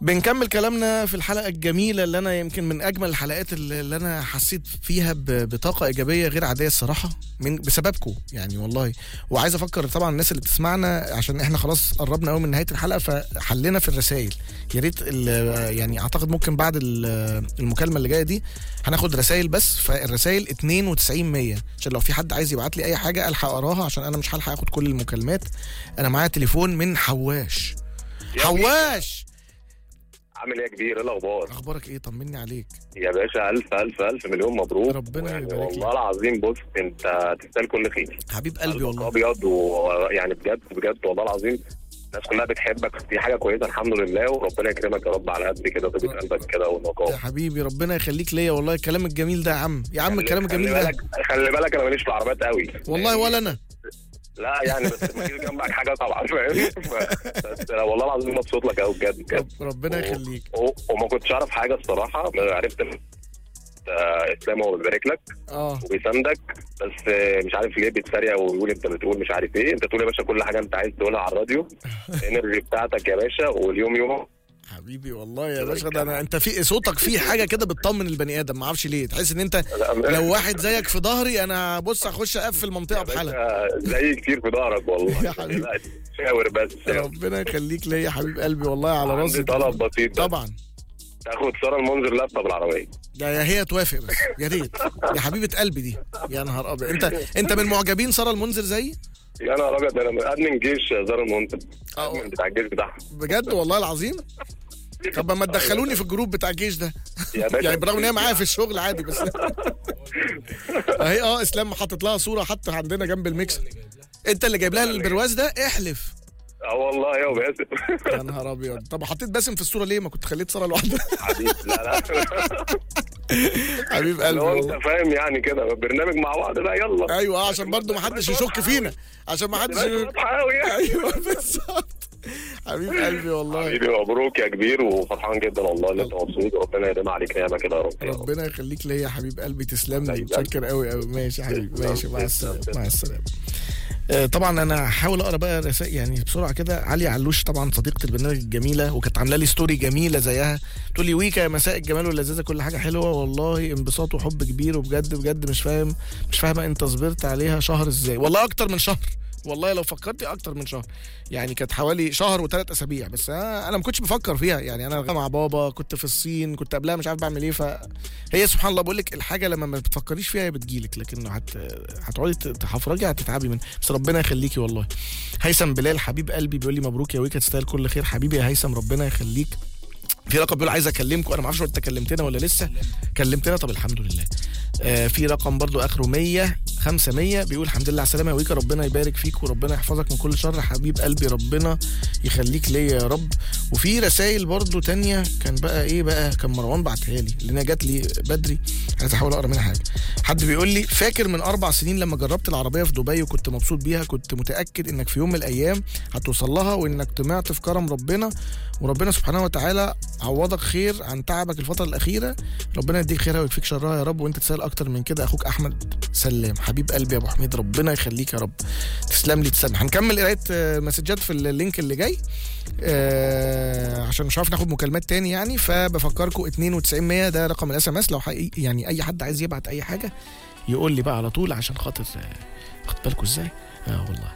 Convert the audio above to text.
بنكمل كلامنا في الحلقة الجميلة اللي أنا يمكن من أجمل الحلقات اللي اللي أنا حسيت فيها ب- بطاقة إيجابية غير عادية الصراحة من بسببكم يعني والله وعايز أفكر طبعا الناس اللي بتسمعنا عشان إحنا خلاص قربنا قوي من نهاية الحلقة فحلنا في الرسائل يا ريت ال- يعني أعتقد ممكن بعد ال- المكالمة اللي جاية دي هناخد رسائل بس فالرسائل 92 100 عشان لو في حد عايز يبعت لي أي حاجة ألحق أقراها عشان أنا مش هلحق آخد كل المكالمات أنا معايا تليفون من حواش يا حواش عامل ايه يا كبير ايه الاخبار اخبارك ايه طمني عليك يا باشا الف الف الف مليون مبروك ربنا يعني يبارك لك. والله العظيم بص انت تستاهل كل خير حبيب قلبي قلبك والله ابيض ويعني بجد بجد والله العظيم الناس كلها بتحبك دي حاجه كويسه الحمد لله وربنا يكرمك يا رب على قد كده طيبه قلبك كده يا والنقاء حبيبي ربنا يخليك ليا والله الكلام الجميل ده يا عم يا عم الكلام خلي الجميل ده بالك خلي بالك انا ماليش في العربيات قوي والله ولا انا لا يعني بس ما فيش جنبك حاجه طبعا فاهم ف- بس أنا والله العظيم مبسوط لك قوي بجد بجد رب ربنا يخليك و- وما كنتش اعرف حاجه الصراحه عرفت إن، آه، اسلام هو بيبارك لك اه وبيساندك بس آه، مش عارف ليه بيتريق ويقول انت بتقول مش عارف ايه انت تقول يا باشا كل حاجه انت عايز تقولها على الراديو الانرجي بتاعتك يا باشا واليوم يوم حبيبي والله يا باشا ده انا انت في صوتك فيه حاجه كده بتطمن البني ادم ما اعرفش ليه تحس ان انت لو واحد زيك في ظهري انا بص اخش اقفل منطقه بحالها آه، زي كتير في ظهرك والله يا حبيبي. لا، شاور بس ربنا يخليك ليا يا حبيب قلبي والله على راسي عندي طلب بسيط بس. طبعا تاخد ساره المنذر لابتوب العربيه ده يا هي توافق بس يا ريت يا حبيبه قلبي دي يا نهار ابيض انت انت من معجبين ساره المنذر زيي يا انا راجل ده انا ادمن جيش ساره المنذر آه. ادمن بتاع الجيش بتاعها بجد والله العظيم طب ما تدخلوني في الجروب بتاع الجيش ده يا باشا يعني برغم ان هي معايا في الشغل عادي بس اهي اه اسلام حاطط لها صوره حتى عندنا جنب الميكس انت اللي جايب لها البرواز ده احلف اه والله يا باسم يا نهار ابيض طب حطيت باسم في الصوره ليه ما كنت خليت ساره لوحدها حبيبي لا لا حبيب قلبي لو والله انت فاهم يعني كده برنامج مع بعض بقى يلا ايوه اه عشان برضه ما حدش يشك فينا عشان ما حدش بس واضحة أوي يعني. ايوه بالظبط حبيب قلبي والله حبيبي مبروك يا كبير وفرحان جدا والله ان انت مبسوط وربنا يديم عليك نعمه كده يا رب يا رب. ربنا يخليك ليا يا حبيب قلبي تسلم لي حبيب متشكر قوي قوي ماشي يا حبيبي تسلم، ماشي مع تسلم، السلامه تسلم. مع السلامه آه، طبعا انا هحاول اقرا بقى رسائل يعني بسرعه كده علي علوش طبعا صديقه البرنامج الجميله وكانت عامله لي ستوري جميله زيها بتقول لي ويكا يا مساء الجمال واللذاذه كل حاجه حلوه والله انبساط وحب كبير وبجد بجد مش فاهم مش فاهمه انت صبرت عليها شهر ازاي والله اكتر من شهر والله لو فكرتي اكتر من شهر يعني كانت حوالي شهر وثلاث اسابيع بس انا أنا ما كنتش بفكر فيها يعني انا مع بابا كنت في الصين كنت قبلها مش عارف بعمل ايه فهي سبحان الله بقول لك الحاجه لما ما بتفكريش فيها هي بتجيلك لكن هت... هتقعدي ت- تحفرجي هتتعبي منها بس ربنا يخليكي والله هيثم بلال حبيب قلبي بيقول لي مبروك يا ويكا تستاهل كل خير حبيبي يا هيثم ربنا يخليك في رقم بيقول عايز اكلمكم انا ما اعرفش انت كلمتنا ولا لسه كلمتنا طب الحمد لله آه في رقم برضو اخره 100 500 بيقول الحمد لله على السلامه يا ويكا ربنا يبارك فيك وربنا يحفظك من كل شر حبيب قلبي ربنا يخليك ليا يا رب وفي رسائل برضو تانية كان بقى ايه بقى كان مروان بعتها لي لانها جات لي بدري عايز احاول اقرا منها حاجه حد بيقول لي فاكر من اربع سنين لما جربت العربيه في دبي وكنت مبسوط بيها كنت متاكد انك في يوم من الايام هتوصل لها وانك طمعت في كرم ربنا وربنا سبحانه وتعالى عوضك خير عن تعبك الفتره الاخيره ربنا يديك خيرها ويكفيك شرها يا رب وانت تسال اكتر من كده اخوك احمد سلام حبيب قلبي يا ابو حميد ربنا يخليك يا رب تسلم لي تسلم هنكمل قرايه آه، مسجات في اللينك اللي جاي آه عشان مش عارف ناخد مكالمات تاني يعني فبفكركم 92 100 ده رقم الاس ام اس لو حقيقي يعني اي حد عايز يبعت اي حاجه يقول لي بقى على طول عشان خاطر آه، خد بالكم ازاي اه والله